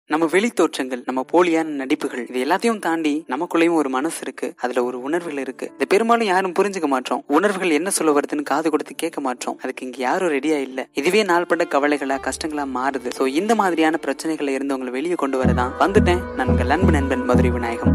நம்ம வெளி தோற்றங்கள் நம்ம போலியான நடிப்புகள் இது எல்லாத்தையும் தாண்டி நமக்குள்ளேயும் ஒரு மனசு இருக்கு அதுல ஒரு உணர்வுகள் இருக்கு இது பெரும்பாலும் யாரும் புரிஞ்சுக்க மாட்டோம் உணர்வுகள் என்ன சொல்ல வருதுன்னு காது கொடுத்து கேட்க மாட்டோம் அதுக்கு இங்க யாரும் ரெடியா இல்ல இதுவே நாள்பட்ட கவலைகளா கஷ்டங்களா மாறுது சோ இந்த மாதிரியான பிரச்சனைகளை இருந்து உங்களை வெளியே கொண்டு வரதான் வந்துட்டேன் நான் உங்கள் அன்பு நண்பன் மதுரை விநாயகம்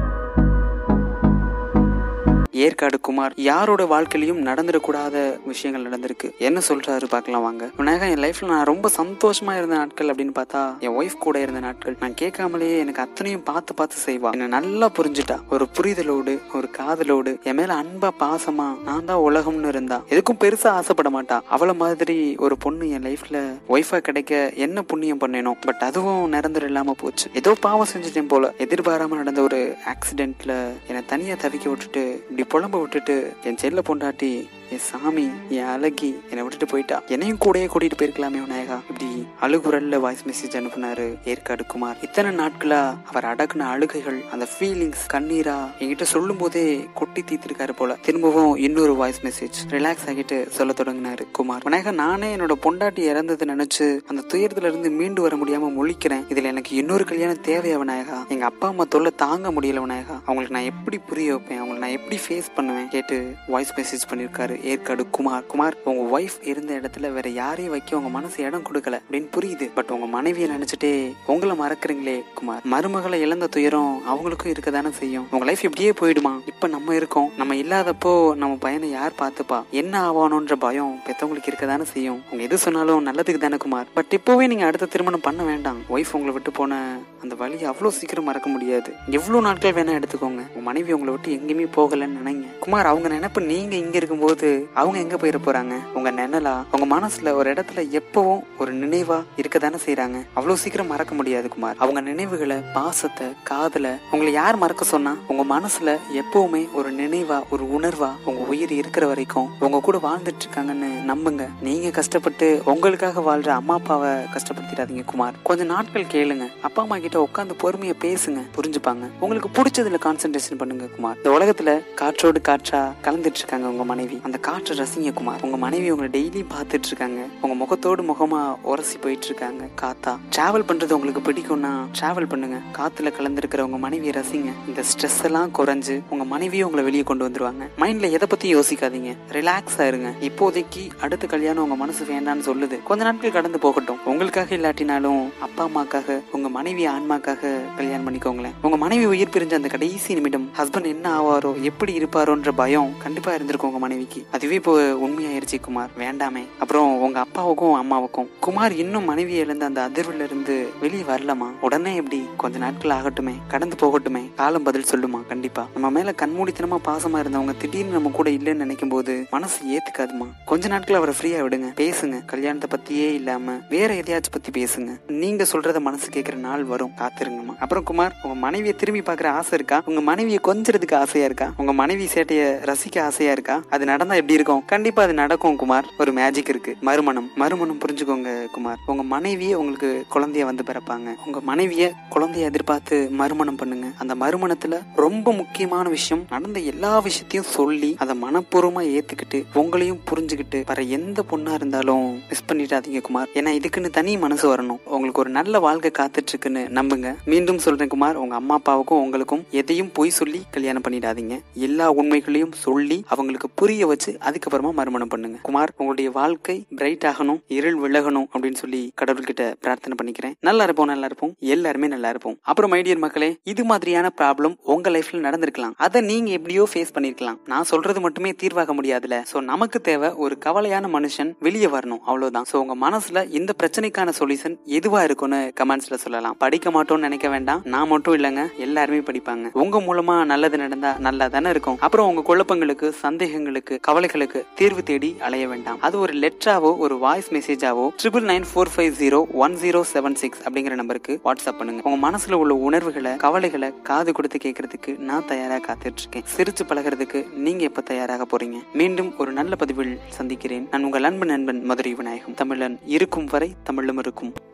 ஏற்காடு குமார் யாரோட வாழ்க்கையிலும் நடந்துடக்கூடாத விஷயங்கள் நடந்திருக்கு என்ன சொல்றாரு பார்க்கலாம் வாங்க விநாயகா என் லைஃப்ல நான் ரொம்ப சந்தோஷமா இருந்த நாட்கள் அப்படின்னு பார்த்தா என் ஒய்ஃப் கூட இருந்த நாட்கள் நான் கேட்காமலேயே எனக்கு அத்தனையும் பார்த்து பார்த்து செய்வா என்ன நல்லா புரிஞ்சுட்டா ஒரு புரிதலோடு ஒரு காதலோடு என் மேல அன்பா பாசமா நான் தான் உலகம்னு இருந்தா எதுக்கும் பெருசா ஆசைப்பட மாட்டா அவளை மாதிரி ஒரு பொண்ணு என் லைஃப்ல ஒய்ஃபா கிடைக்க என்ன புண்ணியம் பண்ணேனோ பட் அதுவும் நிரந்தரம் இல்லாம போச்சு ஏதோ பாவம் செஞ்சுட்டேன் போல எதிர்பாராம நடந்த ஒரு ஆக்சிடென்ட்ல என்னை தனியா தவிக்க விட்டுட்டு இப்படி புலம்ப விட்டுட்டு என் செல்ல பொண்டாட்டி என் சாமி என் அழகி என்னை விட்டுட்டு போயிட்டா என்னையும் கூடயே கூட்டிட்டு போயிருக்கலாமே விநாயகா இப்படி அழுகுரல்ல வாய்ஸ் மெசேஜ் அனுப்புனாரு ஏற்காடு குமார் இத்தனை நாட்களா அவர் அடக்குன அழுகைகள் அந்த ஃபீலிங்ஸ் கண்ணீரா என்கிட்ட சொல்லும் போதே கொட்டி தீத்திருக்காரு போல திரும்பவும் இன்னொரு வாய்ஸ் மெசேஜ் ரிலாக்ஸ் ஆகிட்டு சொல்ல தொடங்கினாரு குமார் விநாயகா நானே என்னோட பொண்டாட்டி இறந்ததை நினைச்சு அந்த துயரத்துல இருந்து மீண்டு வர முடியாம முழிக்கிறேன் இதுல எனக்கு இன்னொரு கல்யாணம் தேவையா விநாயகா எங்க அப்பா அம்மா தொல்லை தாங்க முடியல விநாயகா அவங்களுக்கு நான் எப்படி புரிய வைப்பேன் அவங்களை நான் எப்படி ஃபேஸ் பண்ணுவேன் கேட்டு வாய்ஸ் மெசேஜ் பண்ணிருக்காரு ஏற்காடு குமார் குமார் உங்க ஒய்ஃப் இருந்த இடத்துல வேற யாரையும் வைக்க உங்க மனசு இடம் கொடுக்கல அப்படின்னு புரியுது பட் உங்க மனைவியை நினைச்சிட்டே உங்களை மறக்கறீங்களே குமார் மருமகளை இழந்த துயரம் அவங்களுக்கும் இருக்க தானே செய்யும் உங்க லைஃப் இப்படியே போயிடுமா இப்ப நம்ம இருக்கோம் நம்ம இல்லாதப்போ நம்ம பையனை யார் பார்த்துப்பா என்ன ஆவானோன்ற பயம் பெத்தவங்களுக்கு இருக்க தானே செய்யும் உங்க எது சொன்னாலும் நல்லதுக்கு தானே குமார் பட் இப்போவே நீங்க அடுத்த திருமணம் பண்ண வேண்டாம் ஒய்ஃப் உங்களை விட்டு போன அந்த வழி அவ்வளோ சீக்கிரம் மறக்க முடியாது எவ்வளவு நாட்கள் வேணா எடுத்துக்கோங்க உங்க மனைவி உங்களை விட்டு எங்கேயுமே போகலன்னு நினைங்க குமார் அவங்க நினைப்பு நீங்க இங்க இருக்கும்போது அவங்க எங்க போயிட போறாங்க உங்க நிழலா உங்க மனசுல ஒரு இடத்துல எப்பவும் ஒரு நினைவா இருக்க தானே செய்யறாங்க அவ்வளவு சீக்கிரம் மறக்க முடியாது குமார் அவங்க நினைவுகளை பாசத்தை காதல உங்களை யார் மறக்க சொன்னா உங்க மனசுல எப்பவுமே ஒரு நினைவா ஒரு உணர்வா உங்க உயிர் இருக்கிற வரைக்கும் உங்க கூட வாழ்ந்துட்டு இருக்காங்கன்னு நம்புங்க நீங்க கஷ்டப்பட்டு உங்களுக்காக வாழ்ற அம்மா அப்பாவை கஷ்டப்படுத்திடாதீங்க குமார் கொஞ்ச நாட்கள் கேளுங்க அப்பா அம்மா கிட்ட உட்காந்து பொறுமையா பேசுங்க புரிஞ்சுப்பாங்க உங்களுக்கு பிடிச்சதுல கான்சென்ட்ரேஷன் பண்ணுங்க குமார் இந்த உலகத்துல காற்றோடு காற்றா கலந்துட்டு இருக்காங்க உங்க மனைவி அந்த காற்றை ரசிங்க குமார் உங்க மனைவி உங்களை டெய்லி பார்த்துட்டு இருக்காங்க உங்க முகத்தோடு முகமா உரசி போயிட்டு இருக்காங்க காத்தா டிராவல் பண்றது உங்களுக்கு பிடிக்கும்னா டிராவல் பண்ணுங்க காத்துல கலந்துருக்கிற உங்க மனைவியை ரசிங்க இந்த ஸ்ட்ரெஸ் எல்லாம் குறைஞ்சு உங்க மனைவியும் உங்களை வெளியே கொண்டு வந்துருவாங்க மைண்ட்ல எதை பத்தி யோசிக்காதீங்க ரிலாக்ஸா இருங்க இப்போதைக்கு அடுத்த கல்யாணம் உங்க மனசு வேண்டாம்னு சொல்லுது கொஞ்ச நாட்கள் கடந்து போகட்டும் உங்களுக்காக இல்லாட்டினாலும் அப்பா அம்மாக்காக உங்க மனைவி ஆன்மாக்காக கல்யாணம் பண்ணிக்கோங்களேன் உங்க மனைவி உயிர் பிரிஞ்ச அந்த கடைசி நிமிடம் ஹஸ்பண்ட் என்ன ஆவாரோ எப்படி இருப்பாரோன்ற பயம் கண்டிப்பா இருந்திருக்கும் உங்க மனைவிக்கு அதுவே இப்போ உண்மையாயிருச்சு குமார் வேண்டாமே அப்புறம் உங்க அப்பாவுக்கும் அம்மாவுக்கும் குமார் இன்னும் மனைவி இழந்த அந்த அதிர்வுல இருந்து வெளியே வரலாமா உடனே எப்படி கொஞ்ச நாட்கள் ஆகட்டுமே கடந்து போகட்டுமே காலம் பதில் சொல்லுமா கண்டிப்பா நம்ம மேல கண்மூடித்தனமா பாசமா இருந்தவங்க திடீர்னு நம்ம கூட இல்லைன்னு நினைக்கும் போது மனசு ஏத்துக்காதுமா கொஞ்ச நாட்கள் அவரை ஃப்ரீயா விடுங்க பேசுங்க கல்யாணத்தை பத்தியே இல்லாம வேற எதையாச்சும் பத்தி பேசுங்க நீங்க சொல்றத மனசு கேட்கிற நாள் வரும் காத்திருங்கம்மா அப்புறம் குமார் உங்க மனைவியை திரும்பி பாக்குற ஆசை இருக்கா உங்க மனைவியை கொஞ்சறதுக்கு ஆசையா இருக்கா உங்க மனைவி சேட்டைய ரசிக்க ஆசையா இருக்கா அது நடந்தா எப்படி இருக்கும் கண்டிப்பா அது நடக்கும் குமார் ஒரு மேஜிக் இருக்கு மறுமணம் மறுமணம் புரிஞ்சுக்கோங்க குமார் உங்க மனைவியே உங்களுக்கு குழந்தைய வந்து பிறப்பாங்க உங்க மனைவிய குழந்தைய எதிர்பார்த்து மறுமணம் பண்ணுங்க அந்த மறுமணத்துல ரொம்ப முக்கியமான விஷயம் நடந்த எல்லா விஷயத்தையும் சொல்லி அதை மனப்பூர்வமா ஏத்துக்கிட்டு உங்களையும் புரிஞ்சுக்கிட்டு வர எந்த பொண்ணா இருந்தாலும் மிஸ் பண்ணிடாதீங்க குமார் ஏன்னா இதுக்குன்னு தனி மனசு வரணும் உங்களுக்கு ஒரு நல்ல வாழ்க்கை காத்துட்டு இருக்குன்னு நம்புங்க மீண்டும் சொல்றேன் குமார் உங்க அம்மா அப்பாவுக்கும் உங்களுக்கும் எதையும் பொய் சொல்லி கல்யாணம் பண்ணிடாதீங்க எல்லா உண்மைகளையும் சொல்லி அவங்களுக்கு புரிய வச்சு அதுக்கப்புறமா மறுமணம் பண்ணுங்க குமார் உங்களுடைய வாழ்க்கை பிரைட் ஆகணும் இருள் விலகணும் அப்படின்னு சொல்லி கடவுள்கிட்ட பிரார்த்தனை பண்ணிக்கிறேன் நல்லா இருப்போம் நல்லா இருப்போம் எல்லாருமே நல்லா இருப்போம் அப்புறம் மைடியர் மக்களே இது மாதிரியான ப்ராப்ளம் உங்க லைஃப்ல நடந்திருக்கலாம் அதை நீங்க எப்படியோ ஃபேஸ் பண்ணிருக்கலாம் நான் சொல்றது மட்டுமே தீர்வாக முடியாதுல சோ நமக்கு தேவை ஒரு கவலையான மனுஷன் வெளியே வரணும் அவ்வளவுதான் சோ உங்க மனசுல இந்த பிரச்சனைக்கான சொல்யூஷன் எதுவா இருக்கும்னு கமெண்ட்ஸ்ல சொல்லலாம் படிக்க மாட்டோம்னு நினைக்க வேண்டாம் நான் மட்டும் இல்லைங்க எல்லாருமே படிப்பாங்க உங்க மூலமா நல்லது நடந்தா நல்லா தானே இருக்கும் அப்புறம் உங்க குழப்பங்களுக்கு சந்தேகங்களுக்கு கவலைகளுக்கு தீர்வு தேடி அலைய வேண்டாம் அது ஒரு லெட்டராவோ ஒரு வாய்ஸ் மெசேஜாவோ triple nine four five zero one zero seven six அப்படிங்கிற நம்பருக்கு வாட்ஸ்அப் பண்ணுங்க உங்க மனசுல உள்ள உணர்வுகளை கவலைகளை காது கொடுத்து கேட்கறதுக்கு நான் தயாரா காத்துட்டு இருக்கேன் சிரிச்சு பழகிறதுக்கு நீங்க எப்ப தயாராக போறீங்க மீண்டும் ஒரு நல்ல பதிவில் சந்திக்கிறேன் நான் உங்கள் அன்பு நண்பன் மதுரை விநாயகம் தமிழன் இருக்கும் வரை தமிழும் இருக்கும்